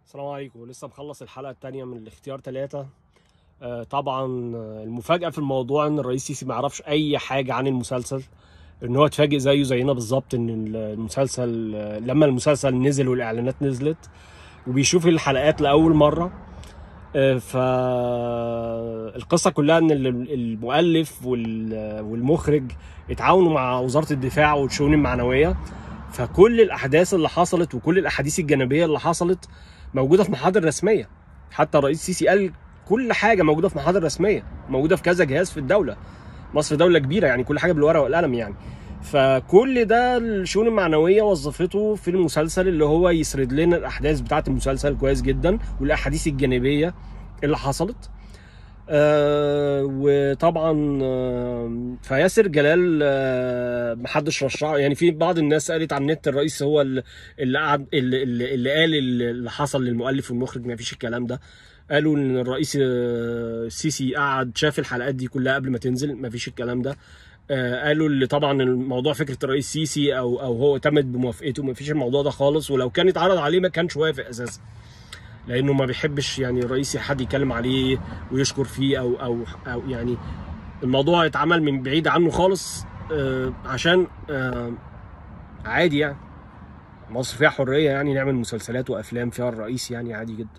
السلام عليكم لسه مخلص الحلقه الثانيه من الاختيار ثلاثة طبعا آه، المفاجاه في الموضوع ان الرئيس سيسي ما يعرفش اي حاجه عن المسلسل ان هو اتفاجئ زيه زينا بالظبط ان المسلسل آه، لما المسلسل نزل والاعلانات نزلت وبيشوف الحلقات لاول مره آه، فالقصه كلها ان ال- المؤلف وال- والمخرج اتعاونوا مع وزاره الدفاع والشؤون المعنويه فكل الاحداث اللي حصلت وكل الاحاديث الجانبيه اللي حصلت موجوده في محاضر رسميه حتى الرئيس السيسي قال كل حاجه موجوده في محاضر رسميه موجوده في كذا جهاز في الدوله مصر دوله كبيره يعني كل حاجه بالورقه والقلم يعني فكل ده الشؤون المعنويه وظفته في المسلسل اللي هو يسرد لنا الاحداث بتاعه المسلسل كويس جدا والاحاديث الجانبيه اللي حصلت آه وطبعا آه فياسر جلال آه محدش رشحه يعني في بعض الناس قالت على النت الرئيس هو اللي اللي قعد اللي, اللي اللي قال اللي حصل للمؤلف والمخرج ما فيش الكلام ده قالوا ان الرئيس آه، السيسي قعد شاف الحلقات دي كلها قبل ما تنزل ما فيش الكلام ده آه، قالوا اللي طبعا الموضوع فكره الرئيس السيسي او او هو اعتمد بموافقته ما فيش الموضوع ده خالص ولو كان اتعرض عليه ما كانش وافق اساسا لانه ما بيحبش يعني الرئيس حد يتكلم عليه ويشكر فيه او او او يعني الموضوع اتعمل من بعيد عنه خالص آه، عشان آه، عادي يعني مصر فيها حريه يعني نعمل مسلسلات وافلام فيها الرئيس يعني عادي جدا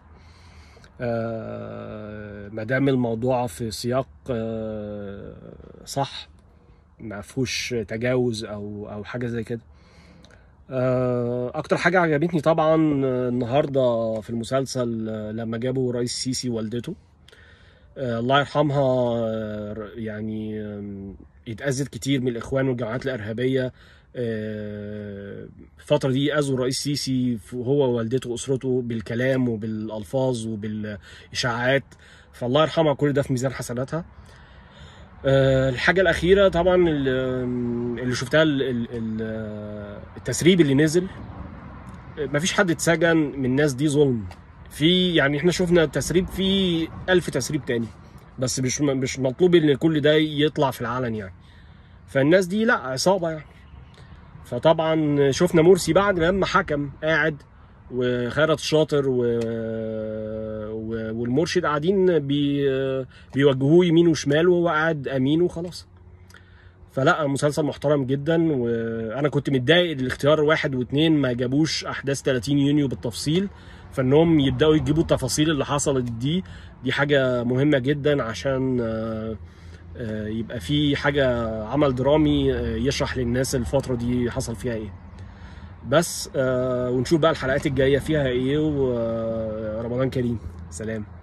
آه، ما دام الموضوع في سياق آه، صح ما فيهوش تجاوز او او حاجه زي كده آه، اكتر حاجه عجبتني طبعا آه، النهارده في المسلسل آه، لما جابوا رئيس السيسي والدته آه، الله يرحمها آه، يعني آم، اتأذت كتير من الاخوان والجماعات الارهابيه آه، الفتره دي اذوا الرئيس السيسي هو ووالدته واسرته بالكلام وبالالفاظ وبالاشاعات فالله يرحمها كل ده في ميزان حسناتها آه، الحاجة الأخيرة طبعا ال- اللي شفتها ال- ال- ال- التسريب اللي نزل مفيش حد اتسجن من الناس دي ظلم في يعني احنا شفنا تسريب في ألف تسريب تاني بس مش مش مطلوب ان كل ده يطلع في العلن يعني فالناس دي لا عصابة يعني فطبعا شفنا مرسي بعد لما حكم قاعد وخيرت الشاطر و... و... والمرشد قاعدين بي... بيوجهوه يمين وشمال وهو قاعد امين وخلاص فلا مسلسل محترم جدا وانا كنت متضايق الاختيار واحد واثنين ما جابوش احداث 30 يونيو بالتفصيل فانهم يبداوا يجيبوا التفاصيل اللي حصلت دي دي حاجه مهمه جدا عشان آه، آه، يبقى في حاجه عمل درامي آه، يشرح للناس الفتره دي حصل فيها ايه بس آه، ونشوف بقى الحلقات الجايه فيها ايه ورمضان كريم سلام